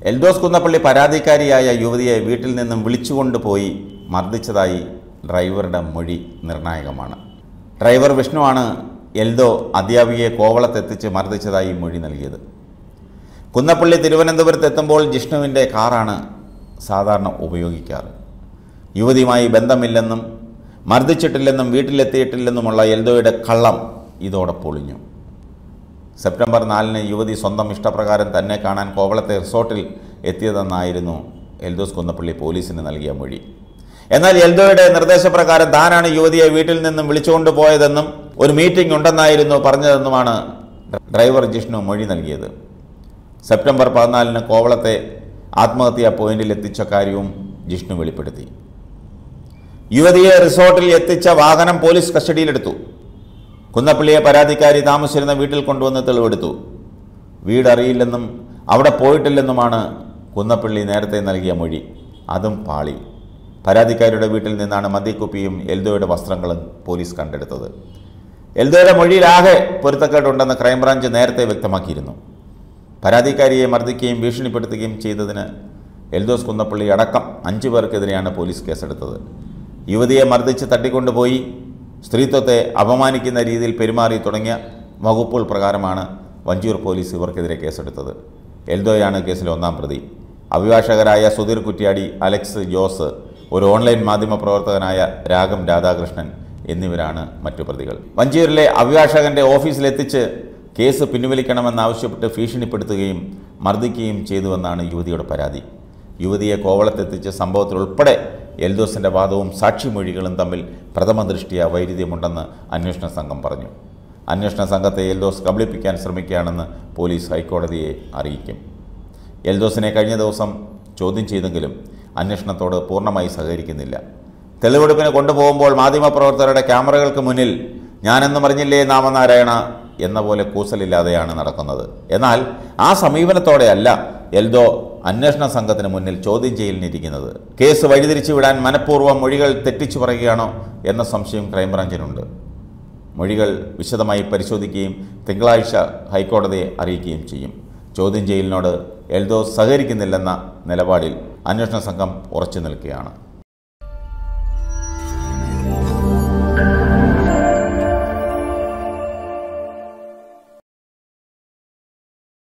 എൽദോസ് കുന്നപ്പള്ളി പരാതിക്കാരിയായ യുവതിയെ വീട്ടിൽ നിന്നും വിളിച്ചുകൊണ്ടുപോയി മർദ്ദിച്ചതായി ഡ്രൈവറുടെ മൊഴി നിർണായകമാണ് ഡ്രൈവർ വിഷ്ണുവാണ് എൽദോ അധ്യാപികയെ കോവളത്തെത്തിച്ച് മർദ്ദിച്ചതായി മൊഴി നൽകിയത് കുന്നപ്പള്ളി തിരുവനന്തപുരത്ത് എത്തുമ്പോൾ ജിഷ്ണുവിൻ്റെ കാറാണ് സാധാരണ ഉപയോഗിക്കാറ് യുവതിയുമായി ബന്ധമില്ലെന്നും മർദ്ദിച്ചിട്ടില്ലെന്നും വീട്ടിലെത്തിയിട്ടില്ലെന്നുമുള്ള എൽദോയുടെ കള്ളം ഇതോടെ പൊളിഞ്ഞു സെപ്റ്റംബർ നാലിന് യുവതി സ്വന്തം ഇഷ്ടപ്രകാരം തന്നെ കാണാൻ കോവളത്തെ റിസോർട്ടിൽ എത്തിയതെന്നായിരുന്നു എൽദോസ് കുന്നപ്പള്ളി പോലീസിന് നൽകിയ മൊഴി എന്നാൽ എൽദോയുടെ നിർദ്ദേശപ്രകാരം താനാണ് യുവതിയെ വീട്ടിൽ നിന്നും വിളിച്ചുകൊണ്ട് പോയതെന്നും ഒരു മീറ്റിംഗ് ഉണ്ടെന്നായിരുന്നു പറഞ്ഞതെന്നുമാണ് ഡ്രൈവർ ജിഷ്ണു മൊഴി നൽകിയത് സെപ്റ്റംബർ പതിനാലിന് കോവളത്തെ ആത്മഹത്യാ പോയിന്റിൽ എത്തിച്ച കാര്യവും ജിഷ്ണു വെളിപ്പെടുത്തി യുവതിയെ റിസോർട്ടിൽ എത്തിച്ച വാഹനം പോലീസ് കസ്റ്റഡിയിലെടുത്തു കുന്നപ്പള്ളിയെ പരാതിക്കാരി താമസിച്ചിരുന്ന വീട്ടിൽ കൊണ്ടുവന്ന് തെളിവെടുത്തു വീട് അറിയില്ലെന്നും അവിടെ പോയിട്ടില്ലെന്നുമാണ് കുന്നപ്പള്ളി നേരത്തെ നൽകിയ മൊഴി അതും പാളി പരാതിക്കാരിയുടെ വീട്ടിൽ നിന്നാണ് മദ്യക്കുപ്പിയും എൽദോയുടെ വസ്ത്രങ്ങളും പോലീസ് കണ്ടെടുത്തത് എൽദോയുടെ മൊഴിയിലാകെ പൊരുത്തക്കേടുണ്ടെന്ന് ക്രൈംബ്രാഞ്ച് നേരത്തെ വ്യക്തമാക്കിയിരുന്നു പരാതിക്കാരിയെ മർദ്ദിക്കുകയും ഭീഷണിപ്പെടുത്തുകയും ചെയ്തതിന് എൽദോസ് കുന്നപ്പള്ളി അടക്കം അഞ്ചു പേർക്കെതിരെയാണ് പോലീസ് കേസെടുത്തത് യുവതിയെ മർദ്ദിച്ച് തട്ടിക്കൊണ്ടുപോയി സ്ത്രീത്വത്തെ അപമാനിക്കുന്ന രീതിയിൽ പെരുമാറി തുടങ്ങിയ വകുപ്പുകൾ പ്രകാരമാണ് വഞ്ചൂർ പോലീസ് ഇവർക്കെതിരെ കേസെടുത്തത് എൽദോയാണ് കേസിലെ ഒന്നാം പ്രതി അഭിഭാഷകരായ സുധീർ കുറ്റ്യാടി അലക്സ് ജോസ് ഒരു ഓൺലൈൻ മാധ്യമ പ്രവർത്തകനായ രാഗം രാധാകൃഷ്ണൻ എന്നിവരാണ് മറ്റു പ്രതികൾ വഞ്ചൂരിലെ അഭിഭാഷകന്റെ ഓഫീസിലെത്തിച്ച് കേസ് പിൻവലിക്കണമെന്നാവശ്യപ്പെട്ട് ഭീഷണിപ്പെടുത്തുകയും മർദ്ദിക്കുകയും ചെയ്തുവെന്നാണ് യുവതിയുടെ പരാതി യുവതിയെ കോവളത്തെത്തിച്ച സംഭവത്തിൽ ഉൾപ്പെടെ എൽദോസിന്റെ വാദവും സാക്ഷിമൊഴികളും തമ്മിൽ പ്രഥമ ദൃഷ്ടിയ വൈരുദ്ധ്യമുണ്ടെന്ന് അന്വേഷണ സംഘം പറഞ്ഞു അന്വേഷണ സംഘത്തെ എൽദോസ് കബളിപ്പിക്കാൻ ശ്രമിക്കുകയാണെന്ന് പോലീസ് ഹൈക്കോടതിയെ അറിയിക്കും എൽദോസിനെ കഴിഞ്ഞ ദിവസം ചോദ്യം ചെയ്തെങ്കിലും അന്വേഷണത്തോട് പൂർണ്ണമായി സഹകരിക്കുന്നില്ല തെളിവെടുപ്പിന് കൊണ്ടുപോകുമ്പോൾ മാധ്യമപ്രവർത്തകരുടെ ക്യാമറകൾക്ക് മുന്നിൽ ഞാനെന്ന് പറഞ്ഞില്ലേ നാമനാരായണ എന്ന പോലെ കൂസലില്ലാതെയാണ് നടക്കുന്നത് എന്നാൽ ആ സമീപനത്തോടെയല്ല എൽദോ അന്വേഷണ സംഘത്തിന് മുന്നിൽ ചോദ്യം ചെയ്യലിനിരിക്കുന്നത് കേസ് വഴിതിരിച്ചു വിടാൻ മനഃപൂർവ്വം മൊഴികൾ തെറ്റിച്ചു പറയുകയാണോ എന്ന സംശയം ക്രൈംബ്രാഞ്ചിനുണ്ട് മൊഴികൾ വിശദമായി പരിശോധിക്കുകയും തിങ്കളാഴ്ച ഹൈക്കോടതിയെ അറിയിക്കുകയും ചെയ്യും ചോദ്യം ചെയ്യലിനോട് എൽദോ സഹകരിക്കുന്നില്ലെന്ന നിലപാടിൽ അന്വേഷണ സംഘം ഉറച്ചു നിൽക്കുകയാണ്